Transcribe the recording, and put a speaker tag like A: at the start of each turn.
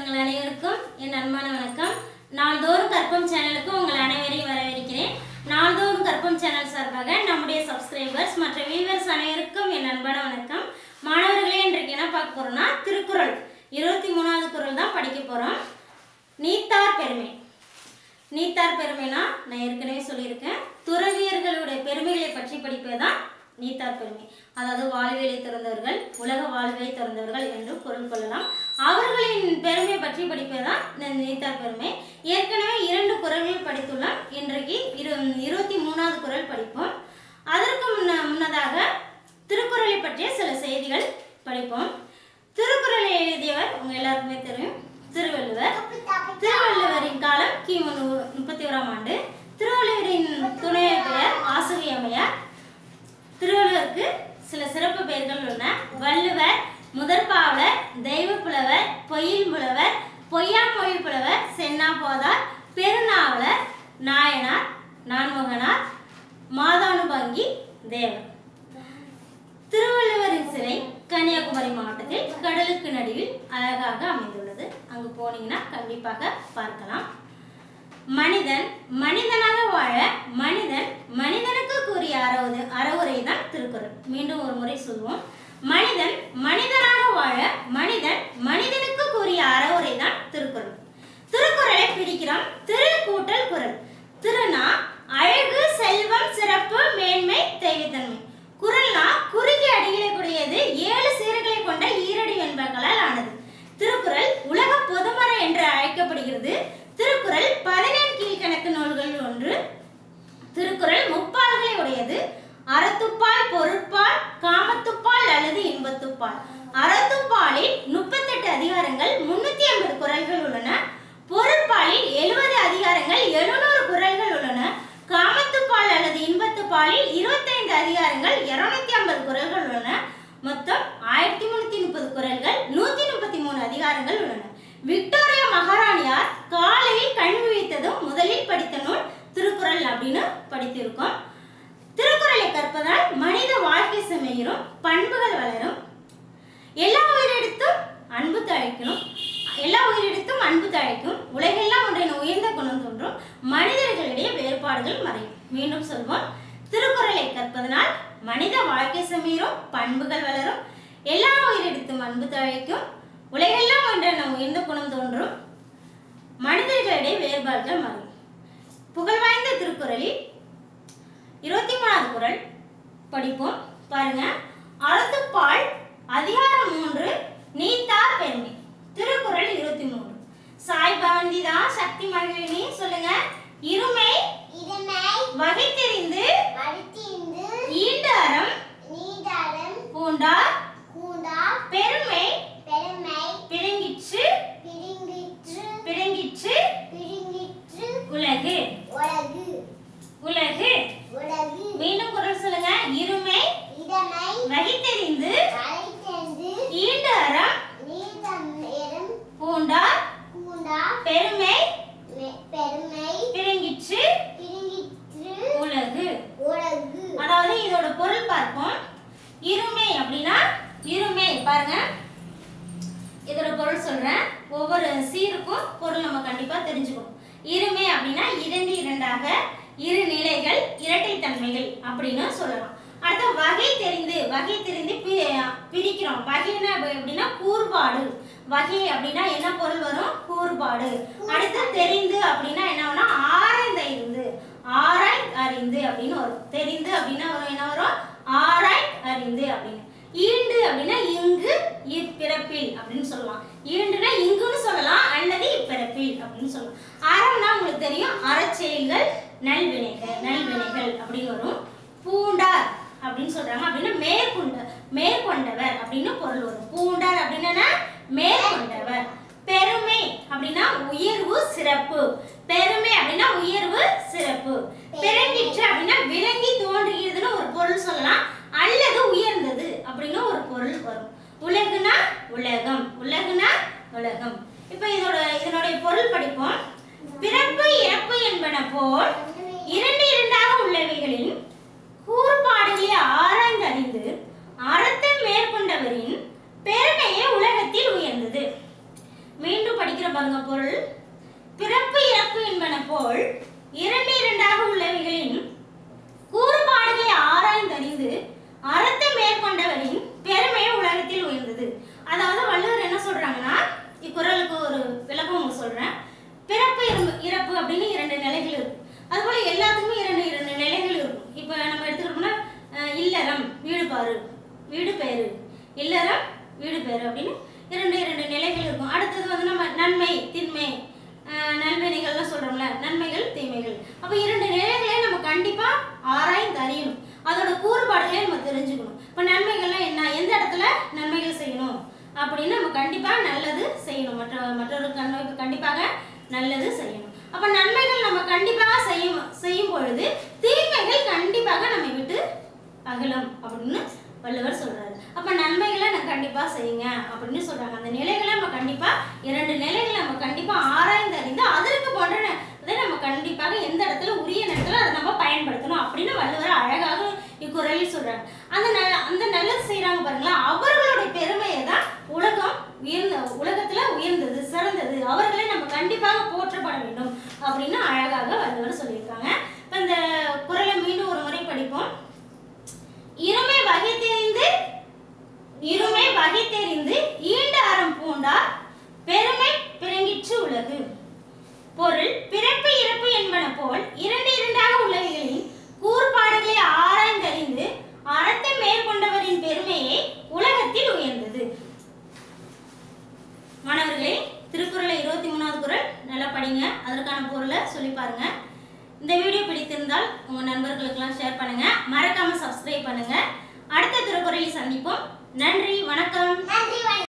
A: சொந்தங்கள் அனைவருக்கும் என் அன்பான வணக்கம் நாள்தோறும் கற்பம் சேனலுக்கு உங்கள் அனைவரையும் வரவேற்கிறேன் நாள்தோறும் கற்பம் சேனல் சார்பாக நம்முடைய சப்ஸ்கிரைபர்ஸ் மற்ற வியூவர்ஸ் அனைவருக்கும் என் அன்பான வணக்கம் மாணவர்களே இன்றைக்கு என்ன பார்க்க போறோம்னா திருக்குறள் இருபத்தி மூணாவது குறள் தான் படிக்க போறோம் நீத்தார் பெருமை நீத்தார் பெருமைனா நான் ஏற்கனவே சொல்லியிருக்கேன் துறவியர்களுடைய பெருமைகளை பற்றி படிப்பது தான் நீத்தார் பெருமை அதாவது வாழ்வியலை திறந்தவர்கள் உலக வாழ்வியலை திறந்தவர்கள் என்று பொருள் கொள்ளலாம் அவர்களின் பெருமை பற்றி படிப்பது தான் இந்த நீத்தார் பெருமை ஏற்கனவே இரண்டு குறள்கள் படித்துள்ளோம் இன்றைக்கு இரு இருபத்தி மூணாவது குறள் படிப்போம் அதற்கு முன்ன முன்னதாக திருக்குறளை பற்றிய சில செய்திகள் படிப்போம் திருக்குறளை எழுதியவர் உங்க எல்லாருக்குமே தெரியும் திருவள்ளுவர் திருவள்ளுவரின் காலம் கிமு நூ- முப்பத்தி ஓராம் ஆண்டு திருவள்ளுவரின் துணை பெயர் ஆசிரி அம்மையார் திருவள்ளுவருக்கு சில சிறப்பு பெயர்கள் உள்ளன வள்ளுவர் முதற்பாவலர் தெய்வ புலவர் பொய்யில் புலவர் பொய்யாமொழி புலவர் சென்னா போதார் பெருநாவலர் நாயனார் நான்முகனார் மாதானுபங்கி தேவர் திருவள்ளுவரின் சிலை கன்னியாகுமரி மாவட்டத்தில் கடலுக்கு நடுவில் அழகாக அமைந்துள்ளது அங்கு போனீங்கன்னா கண்டிப்பாக பார்க்கலாம் மனிதன் மனிதனாக வாழ மனிதன் மனிதனுக்கு கூறிய அறவுது அறவுரை தான் திருக்குறள் மீண்டும் ஒரு முறை சொல்வோம் மனிதன் மனிதனாக வாழ மனிதன் மனிதனுக்கு கூறிய அறவுரை தான் திருக்குறள் திருக்குறளை பிரிக்கிறோம் திரு கூட்டல் குறள் திருனா அழகு செல்வம் சிறப்பு மேன்மை தெய்வத்தன்மை குரல்னா குறுகிய அடிகளை கூடியது ஏழு சீர்களை கொண்ட ஈரடி வெண்பாக்களால் ஆனது திருக்குறள் உலக பொதுமறை என்று அழைக்கப்படுகிறது திருக்குறள் பதினேழு கீழ்கணக்கு நூல்கள் ஒன்று திருக்குறள் முப்பால்களை உடையது அறத்துப்பால் பொருட்பால் காமத்துப்பால் அல்லது இன்பத்துப்பால் அறத்துப்பாலில் முப்பத்தெட்டு அதிகாரங்கள் முன்னூத்தி ஐம்பது குறள்கள் உள்ளன பொருட்பாலில் எழுபது அதிகாரங்கள் எழுநூறு குறள்கள் உள்ளன காமத்துப்பால் அல்லது இன்பத்துப்பாலில் இருபத்தைந்து அதிகாரங்கள் இருநூத்தி ஐம்பது குறள்கள் உள்ளன மொத்தம் ஆயிரத்தி முன்னூத்தி முப்பது குறள்கள் நூத்தி முப்பத்தி மூணு அதிகாரங்கள் உள்ளன விக்டோரியா மகாராணியார் காலையில் கல்வி வைத்ததும் முதலில் படித்த நூல் திருக்குறள் அப்படின்னு படித்திருக்கோம் திருக்குறளை கற்பதால் மனித வாழ்க்கை செமையிரும் பண்புகள் வளரும் எல்லா உயிரிடத்தும் அன்பு தழைக்கணும் எல்லா உயிரிடத்தும் அன்பு தழைக்கும் உலகெல்லாம் ஒன்றின் உயர்ந்த குணம் தோன்றும் மனிதர்களிடையே வேறுபாடுகள் மறையும் மீண்டும் சொல்வோம் திருக்குறளை கற்பதனால் மனித வாழ்க்கை செமீரும் பண்புகள் வளரும் எல்லா உயிரிடத்தும் அன்பு தழைக்கும் உலகெல்லாம் ஒன்றென உயர்ந்த குணம் தோன்றும் மனிதர்களிடையே வேறுபாடுகள் மறையும் புகழ்வாய்ந்த திருக்குறளில் இருபத்தி மூணாவது குறள் படிப்போம் பாருங்க அறத்துப்பால் அதிகாரம் மூன்று நீத்தார் பெருமை திருக்குறள் இருபத்தி மூணு சாய் பவந்திதா சக்தி மகிழினி சொல்லுங்க இருமை
B: இதனை
A: வகை தெரிந்து
B: அடுத்திருந்து
A: ஈண்டு அறம்
B: நீதாரம்
A: பூண்டார்
B: கூடா
A: பெருமை
B: பெருமை
A: பிறங்கிற்று
B: பிரிங்கிற்று
A: பிறங்கிற்று
B: பிரிங்கிற்று
A: உலகு
B: உலகு
A: உலகு
B: உலகு
A: மீண்டும் குரல் சொல்லுங்க இருமை
B: இதனை
A: வகை தெரிந்து
B: அழைத்தென்று
A: ஈண்டு அறம்
B: நீதம் நேரம்
A: பூண்டார்
B: கூடா
A: பெருமை
B: மெ- பெருமை
A: பிறங்கிற்று
B: பிரிங்கிற்று
A: உலகு
B: உலகு
A: அதாவது இதோட பொருள் பார்ப்போம் இருமை அப்படின்னா இருமை பாருங்க இதோட பொருள் சொல்றேன் ஒவ்வொரு சீருக்கும் பொருள் நம்ம கண்டிப்பா தெரிஞ்சுக்கணும் இருமை அப்படின்னா இரண்டு இரண்டாக இரு நிலைகள் இரட்டை தன்மைகள் அப்படின்னு சொல்லலாம் அடுத்து வகை தெரிந்து வகை தெரிந்து பி- பிரிக்கிறோம் வகைனா எப்ப- எப்படின்னா கூறுபாடு வகை அப்படின்னா என்ன பொருள் வரும் கூறுபாடு அடுத்து தெரிந்து அப்படின்னா என்ன வரும்னா ஆராய்ந்து அறிந்து ஆராய் அறிந்து அப்படின்னு வரும் தெரிந்து அப்படின்னா வரும் என்ன வரும் ஆராய் அறிந்து அப்படின்னு ஈண்டு அப்படின்னா இங்கு இப்பிறப்பில் அப்படின்னு சொல்லலாம் ஈண்டுனா இங்குன்னு சொல்லலாம் அல்லது இப்பிறப்பில் அப்படின்னு சொல்லலாம் அறம்னா உங்களுக்கு தெரியும் அறச்செயல்கள் நல்வினைகள் நல்வினைகள் அப்படின்னு வரும் பூண்டார் அப்படின்னு சொல்றாங்க அப்படின்னா மேற்கொண்ட மேற்கொண்டவர் அப்படின்னு பொருள் வரும் பூண்டார் அப்படின்னா மேற்கொண்டவர் பெருமை அப்படின்னா உயர்வு சிறப்பு பெருமை அப்படின்னா உயர்வு சிறப்பு பிறங்கிற்று அப்படின்னா விளங்கி தோன்றுகிறதுன்னு ஒரு பொருள் சொல்லலாம் அல்லது உயர்ந்தது அப்படின்னு ஒரு பொருள் வரும் உலகுனா உலகம் உலகுனா உலகம் இப்போ இதோட இதனுடைய பொருள் படிப்போம் பிறப்பு இறப்பு என்பன போல் இரண்டு இரண்டாக உள்ளவைகளின் கூறுபாடுகளை ஆராய்ந்து அறிந்து அறத்தை மேற்கொண்டவரின் பெருமையே உலகத்தில் உயர்ந்தது மீண்டும் படிக்கிற பாருங்க பொருள் பிறப்பு இறப்பு என்பன போல் இரண்டு இரண்டாக உள்ளவைகளின் கூறுபாடுகளை ஆராய்ந்தறிந்து அறத்தை மேற்கொண்டவரின் பெருமை உலகத்தில் உயர்ந்தது அதாவது வள்ளுவர் என்ன சொல்றாங்கன்னா இக்குறளுக்கு ஒரு விளக்கம் உங்களுக்கு சொல்றேன் பிறப்பு இறப்பு இறப்பு அப்படின்னு இரண்டு நிலைகள் இருக்கு அதுபோல எல்லாத்துக்குமே இரண்டு இரண்டு நிலைகள் இருக்கும் இப்போ நம்ம எடுத்துக்கிட்டோம்னா அஹ், இல்லறம் வீடு பாரு வீடு பேரு இல்லறம் வீடு பேரு அப்படின்னு இரண்டு இரண்டு நிலைகள் இருக்கும் அடுத்தது வந்து நம்ம நன்மை திண்மை அஹ், நல்வினைகள்லாம் சொல்றோம்ல நன்மைகள் தீமைகள் அப்போ இரண்டு நிலைகளை நம்ம கண்டிப்பா ஆராய்ந்து அறியணும் அதோட கூறுபாடுகளை நம்ம தெரிஞ்சுக்கணும் இப்போ நன்மைகள்லாம் என்ன எந்த இடத்துல நன்மைகள் செய்யணும் அப்படின்னு நம்ம கண்டிப்பா நல்லது செய்யணும் மற்ற மற்றொரு கண்ண கண்டிப்பாக நல்லது செய்யணும் அப்ப நன்மைகள் நம்ம கண்டிப்பாக செய்யும் செய்யும் பொழுது தீமைகள் கண்டிப்பாக நம்மை விட்டு அகலும் அப்படின்னு வள்ளுவர் சொல்றாரு அப்ப நன்மைகளை நம்ம கண்டிப்பா செய்யுங்க அப்படின்னு சொல்றாங்க அந்த நிலைகளை நம்ம கண்டிப்பா இரண்டு நிலைகளை நம்ம கண்டிப்பா ஆராய்ந்து அறிந்து அதற்கு போன்ற ந- இதை நம்ம கண்டிப்பாக எந்த இடத்துல உரிய நேரத்துல அதை நம்ம பயன்படுத்தணும் அப்படின்னு வள்ளுவர் அழகாக இக்குறளில் சொல்றாங்க அந்த ந- அந்த நல்லது செய்றாங்க பாருங்களா அவர்களுடைய பெருமையை தான் உலகம் உயர்ந்த உலகத்துல உயர்ந்தது சிறந்தது அவர்களை நம்ம கண்டிப்பாக போற்றப்பட வேண்டும் அப்படின்னு அழகாக வள்ளுவர் சொல்லியிருக்காங்க இப்ப இந்த குறளை மீண்டும் ஒரு முறை படிப்போம் இருமை வகை தெரிந்து இருமை வகை தெரிந்து ஈண்ட அறம் பூண்டார் பெருமை பிறங்கிற்று உலகு பொருள் பிறப்பு இறப்பு என்பன போல் இரண்டு இரண்டாக உள்ளவைகளின் கூறுபாடுகளை ஆராய்ந்தறிந்து அறத்தை மேற்கொண்டவரின் பெருமையை உலகத்தில் உயர்ந்தது மாணவர்களே திருக்குறளை இருபத்தி மூணாவது குறள் நல்லா படிங்க அதற்கான பொருளை சொல்லி பாருங்க இந்த வீடியோ பிடித்திருந்தால் உங்க நண்பர்களுக்கெல்லாம் ஷேர் பண்ணுங்க மறக்காம சப்ஸ்கிரைப் பண்ணுங்க அடுத்த திருக்குறளில் சந்திப்போம் நன்றி வணக்கம்
B: நன்றி வணக்கம்